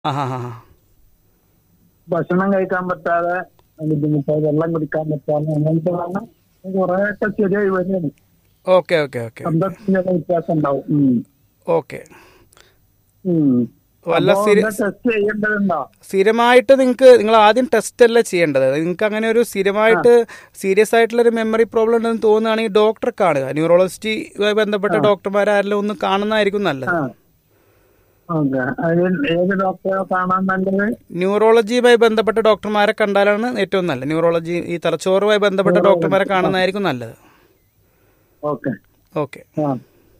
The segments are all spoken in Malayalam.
ആ ഹാ ഹാ ഹാ. ഭക്ഷണം കഴിക്കാൻ പറ്റാതെ ബുദ്ധിമുട്ടായി വെള്ളം കുടിക്കാൻ പറ്റാതെ അങ്ങനത്തെ കാരണം കുറെയൊക്കെ ശരിയായി വരുന്നത് ഓക്കെ ഓക്കെ ഓക്കെ ശബ്ദത്തിന്റെ വ്യത്യാസം ഉണ്ടാവും ഉം. ഓക്കെ ഉം. വല്ല അപ്പോ സ്ഥിര ഇത് ടെസ്റ്റ് ചെയ്യേണ്ടതുണ്ടോ സ്ഥിരമായിട്ട് നിങ്ങൾക്ക് നിങ്ങൾ ആദ്യം ടെസ്റ്റ് അല്ല ചെയ്യേണ്ടത് നിങ്ങൾക്ക് അങ്ങനെ ഒരു സ്ഥിരമായിട്ട് സീരിയസ് ആയിട്ടുള്ള ഒരു മെമ്മറി പ്രോബ്ലം ഉണ്ടെന്ന് തോന്നുകയാണെങ്കിൽ ഡോക്ടറെ കാണുക ന്യൂറോളജിസ്റ്റുമായി ബന്ധപ്പെട്ട ഡോക്ടർമാരെല്ലാം ഒന്ന് കാണുന്നതായിരിക്കും നല്ലത് ആ ഓക്കെ അതിൽ ഏത് ഡോക്ടറെ കാണാൻ നല്ലത് ന്യൂറോളജിയുമായി ബന്ധപ്പെട്ട ഡോക്ടർമാരെ കണ്ടാലാണ് ഏറ്റവും നല്ലത് ന്യൂറോളജി ഈ തലച്ചോറുമായി ബന്ധപ്പെട്ട ഡോക്ടർമാരെ കാണുന്നതായിരിക്കും നല്ലത് ഓക്കെ ഓക്കെ ആ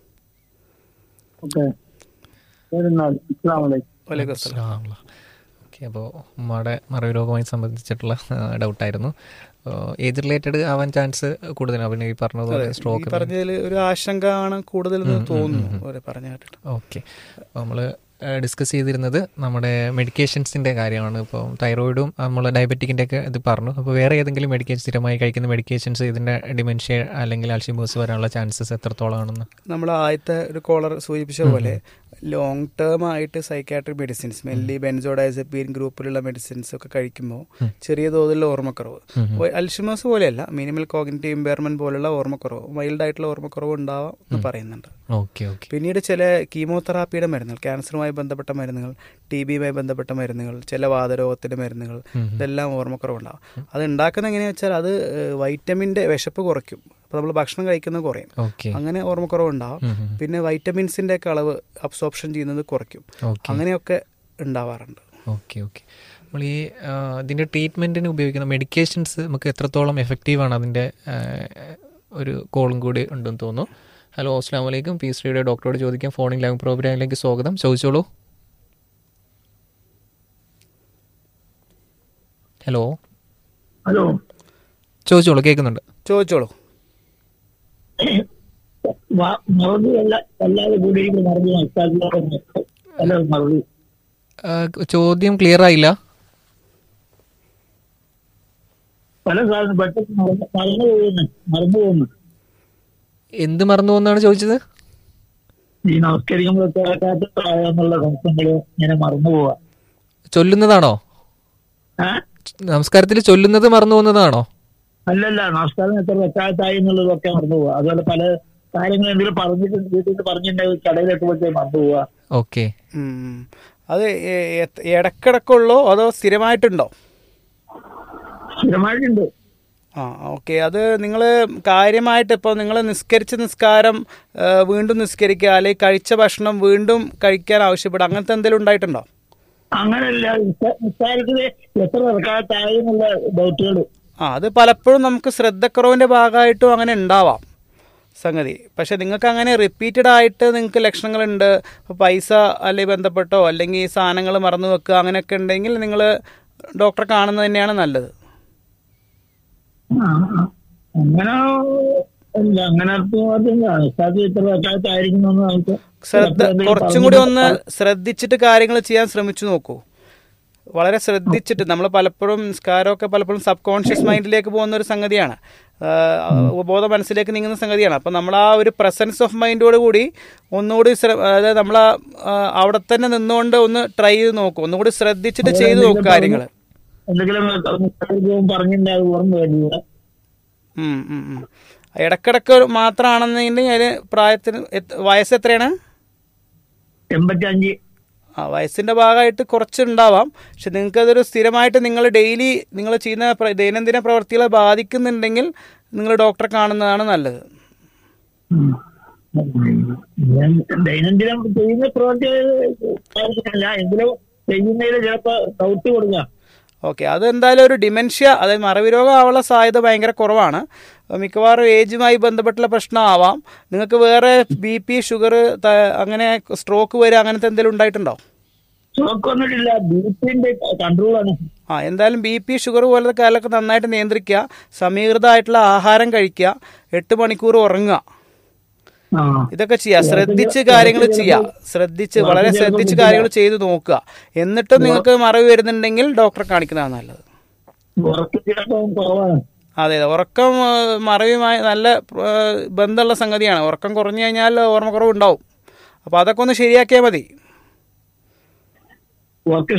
ഓക്കെ ശരി എന്നാൽ അസ്സാം വലൈക്കും വലൈക്കും അസ്സലാം ഓക്കെ അപ്പോൾ ഉമ്മയുടെ മറവി രോഗവുമായി സംബന്ധിച്ചിട്ടുള്ള ഡൗട്ടായിരുന്നു ഏജ് റിലേറ്റഡ് ആവാൻ ചാൻസ് കൂടുതലാണ് പിന്നെ ഈ പറഞ്ഞതുപോലെ ഈ സ്ട്രോക്ക് പറഞ്ഞതിൽ ഒരു ആശങ്ക ആണ് കൂടുതലെന്ന് തോന്നുന്നു അവരെ പറഞ്ഞു കേട്ടിട്ട് ഓക്കെ നമ്മൾ ഡിസ്കസ് ചെയ്തിരുന്നത് നമ്മുടെ മെഡിക്കേഷൻസിൻ്റെ കാര്യമാണ് ഇപ്പോൾ തൈറോയിഡും നമ്മൾ ഡയബറ്റിക്കിൻ്റെ ഒക്കെ ഇത് പറഞ്ഞു അപ്പോൾ വേറെ ഏതെങ്കിലും മെഡിക്കേഷൻ സ്ഥിരമായി കഴിക്കുന്ന മെഡിക്കേഷൻസ് ഇതിൻ്റെ ഡിമെൻഷ്യ അല്ലെങ്കിൽ അൾഷിമോസ് വരാനുള്ള ചാൻസസ് എത്രത്തോളം ആണെന്ന് നമ്മൾ ആദ്യത്തെ ഒരു കോളർ സൂചിപ്പിച്ച പോലെ ലോങ് ടേം ആയിട്ട് സൈക്കാട്രിക് മെഡിസിൻസ് മെല്ലി ബെൻസോഡൈസപ്പീൻ ഗ്രൂപ്പിലുള്ള മെഡിസിൻസ് ഒക്കെ കഴിക്കുമ്പോൾ ചെറിയ തോതിലുള്ള ഓർമ്മക്കുറവ് അൽഷിമസ് പോലെയല്ല മിനിമൽ കോഗ്നിറ്റീവ് ഇമ്പയർമെന്റ് പോലുള്ള ഓർമ്മക്കുറവ് മൈൽഡ് ആയിട്ടുള്ള ഓർമ്മക്കുറവ് ഉണ്ടാവാം എന്ന് പറയുന്നുണ്ട് ഓക്കെ ഓക്കെ പിന്നീട് ചില കീമോതെറാപ്പിയുടെ മരുന്നുകൾ ക്യാൻസറുമായി ബന്ധപ്പെട്ട മരുന്നുകൾ ടി ബിയുമായി ബന്ധപ്പെട്ട മരുന്നുകൾ ചില വാതരോഗത്തിന്റെ മരുന്നുകൾ ഇതെല്ലാം ഓർമ്മക്കുറവുണ്ടാവും അത് ഉണ്ടാക്കുന്ന എങ്ങനെയാണെന്ന് വെച്ചാൽ അത് ഏഹ്, വൈറ്റമിന്റെ വിശപ്പ് കുറയ്ക്കും അപ്പോൾ നമ്മൾ ഭക്ഷണം കഴിക്കുന്നത് കുറയും ഓക്കെ അങ്ങനെ ഓർമ്മക്കുറവ് ഉണ്ടാവും പിന്നെ വൈറ്റമിൻസിന്റെ ഒക്കെ അളവ് അബ്സോർപ്ഷൻ ചെയ്യുന്നത് കുറയ്ക്കും ഓക്കെ അങ്ങനെയൊക്കെ ഉണ്ടാവാറുണ്ട് ഓക്കെ ഓക്കെ നമ്മൾ ഈ ആ, ഇതിൻ്റെ ട്രീറ്റ്മെൻറ്റിന് ഉപയോഗിക്കുന്ന മെഡിക്കേഷൻസ് നമുക്ക് എത്രത്തോളം എഫക്റ്റീവാണ് അതിൻ്റെ ആ, ഒരു കോളും കൂടി ഉണ്ടെന്ന് തോന്നുന്നു ഹലോ അസ്സാം വലൈക്കും പി ശ്രീയുടെ ഡോക്ടറോട് ചോദിക്കാം ഫോണിംഗ് ലൈവ് പ്രോഗ്രാമിലേക്ക് സ്വാഗതം ചോദിച്ചോളൂ ഹലോ ഹലോ ചോദിച്ചോളൂ കേൾക്കുന്നുണ്ട് ചോദിച്ചോളൂ മറുപടി അല്ലാതെ കൂടി മറുപടി ഹലോ മറുപടി ആ, ചോദ്യം ക്ലിയർ ആയില്ല പല സാധനം പെട്ടെന്ന് മറന്നു മറന്നു പോകുന്നു മറന്നു പോകുന്നു എന്ത് മറന്നു എന്നാണ് ചോദിച്ചത് ഈ നമസ്കരിക്കുമ്പോൾ എന്നുള്ള സംശയങ്ങള് ഇങ്ങനെ മറന്നു പോവാ ചൊല്ലുന്നതാണോ ഏ? നമസ്കാരത്തിൽ ചൊല്ലുന്നത് മറന്നു പോകുന്നതാണോ അല്ലല്ല നമസ്കാരം എത്ര വെച്ചാത്തായി എന്നുള്ളതൊക്കെ മറന്നു പോവാ അതുപോലെ പല കാര്യങ്ങൾ എന്തെങ്കിലും പറഞ്ഞിട്ട് വീട്ടിൽ നിന്ന് പറഞ്ഞിട്ടുണ്ടെങ്കിൽ കടയിലെത്തുമ്പോഴത്തേക്ക് മറന്നു പോവാ ഓക്കെ ഉം. അത് എ- എ- ഇടക്കിടക്കുള്ളോ അതോ സ്ഥിരമായിട്ടുണ്ടോ സ്ഥിരമായിട്ടുണ്ട് ആ ഓക്കെ അത് നിങ്ങൾ കാര്യമായിട്ട് ഇപ്പോൾ നിങ്ങൾ നിസ്കരിച്ച നിസ്കാരം ആ, വീണ്ടും നിസ്കരിക്കുക അല്ലെങ്കിൽ കഴിച്ച ഭക്ഷണം വീണ്ടും കഴിക്കാൻ ആവശ്യപ്പെടുക അങ്ങനത്തെ എന്തെങ്കിലും ഉണ്ടായിട്ടുണ്ടോ അങ്ങനെയല്ല നിസ്കാ- നിസ്കാരത്തില് എത്ര റക്കാത്തായി എന്നുള്ള ഡൗട്ടുകൾ ആ അത് പലപ്പോഴും നമുക്ക് ശ്രദ്ധക്കുറവിൻ്റെ ഭാഗമായിട്ടും അങ്ങനെ ഉണ്ടാവാം സംഗതി പക്ഷെ നിങ്ങൾക്ക് അങ്ങനെ റിപ്പീറ്റഡ് ആയിട്ട് നിങ്ങൾക്ക് ലക്ഷണങ്ങളുണ്ട് ഇപ്പോൾ പൈസ അല്ലെങ്കിൽ ബന്ധപ്പെട്ടോ അല്ലെങ്കിൽ സാധനങ്ങൾ മറന്നു വെക്കുക അങ്ങനെയൊക്കെ ഉണ്ടെങ്കിൽ നിങ്ങൾ ഡോക്ടറെ കാണുന്നത് തന്നെയാണ് നല്ലത് അങ്ങനെ ഇല്ല അങ്ങനെ അർത്ഥമാക്കില്ല നിസ്കാരത്തിൽ ഇത്ര റക്കാത്തായിരിക്കും നമുക്ക് ശ്രദ്ധ കുറച്ചും കൂടി ഒന്ന് ശ്രദ്ധിച്ചിട്ട് കാര്യങ്ങൾ ചെയ്യാൻ ശ്രമിച്ചു നോക്കൂ വളരെ ശ്രദ്ധിച്ചിട്ട് നമ്മൾ പലപ്പോഴും നിസ്കാരമൊക്കെ പലപ്പോഴും സബ് കോൺഷ്യസ് മൈൻഡിലേക്ക് പോകുന്ന ഒരു സംഗതിയാണ് ആഹ് ഉപബോധ മനസ്സിലേക്ക് നീങ്ങുന്ന സംഗതിയാണ് അപ്പം നമ്മൾ ആ ഒരു പ്രസൻസ് ഓഫ് മൈൻഡോട് കൂടി ഒന്നുകൂടി ശ്ര- അതായത് നമ്മൾ അവിടെ തന്നെ നിന്നുകൊണ്ട് ഒന്ന് ട്രൈ ചെയ്ത് നോക്കും ഒന്നുകൂടി ശ്രദ്ധിച്ചിട്ട് ചെയ്തു നോക്കും കാര്യങ്ങൾ എന്തെങ്കിലും നിസ്കാരവും പറഞ്ഞിട്ടുണ്ടെങ്കിൽ അത് ഓർമ്മ വരില്ല ഉം, ഉം, ഉം. ഇടക്കിടക്ക് മാത്രമാണെന്നുണ്ടെങ്കിൽ അതിന് പ്രായത്തിന് എത്ര- വയസ്സ് എത്രയാണ് എൺപത്തി അഞ്ച് ആ വയസ്സിന്റെ ഭാഗമായിട്ട് കുറച്ചുണ്ടാവാം പക്ഷെ നിങ്ങൾക്ക് അതൊരു സ്ഥിരമായിട്ട് നിങ്ങൾ ഡെയിലി നിങ്ങൾ ചെയ്യുന്ന പ്ര- ദൈനംദിന പ്രവർത്തികളെ ബാധിക്കുന്നുണ്ടെങ്കിൽ നിങ്ങൾ ഡോക്ടറെ കാണുന്നതാണ് നല്ലത് ഞാൻ ദൈനംദിനം ചെയ്യുന്ന പ്രവൃത്തി ആയിരിക്കില്ല എങ്കിലും ചെയ്യുന്നതിൽ ചിലപ്പോ ഡൗട്ട് കൊടുക്കാം ഓക്കെ അത് എന്തായാലും ഒരു ഡിമെൻഷ്യ അതായത് മറവി രോഗം ആവാനുള്ള സാധ്യത ഭയങ്കര കുറവാണ് മിക്കവാറും ഏജുമായി ബന്ധപ്പെട്ടുള്ള പ്രശ്നമാവാം നിങ്ങൾക്ക് വേറെ ബി പി ഷുഗർ അങ്ങനെ സ്ട്രോക്ക് വരിക അങ്ങനത്തെ എന്തെങ്കിലും ഉണ്ടായിട്ടുണ്ടോ ഷോക്ക് വന്നിട്ടില്ല ബീപ്പിന്റെ കൺട്രോളാണ് ആ എന്തായാലും ബി പി ഷുഗർ പോലത്തെ കാര്യങ്ങളൊക്കെ നന്നായിട്ട് നിയന്ത്രിക്കുക സമീകൃതമായിട്ടുള്ള ആഹാരം കഴിക്കുക എട്ട് മണിക്കൂർ ഉറങ്ങുക ആ ഇതൊക്കെ ചെയ്യാം ശ്രദ്ധിച്ച് കാര്യങ്ങൾ ചെയ്യാം ശ്രദ്ധിച്ച് വളരെ ശ്രദ്ധിച്ച് കാര്യങ്ങൾ ചെയ്ത് നോക്കുക എന്നിട്ടും നിങ്ങൾക്ക് മറവി വരുന്നുണ്ടെങ്കിൽ ഡോക്ടറെ കാണിക്കുന്നതാണ് നല്ലത് ഉറക്കം ചിലപ്പോ കുറവാണ് അതെ അതെ ഉറക്കം ആ, മറവിയുമായി നല്ല ആ, ബന്ധമുള്ള സംഗതിയാണ് ഉറക്കം കുറഞ്ഞു കഴിഞ്ഞാൽ ഓർമ്മക്കുറവ് ഉണ്ടാവും അപ്പോൾ അതൊക്കെ ഒന്ന് ശരിയാക്കിയാൽ മതി വർക്ക്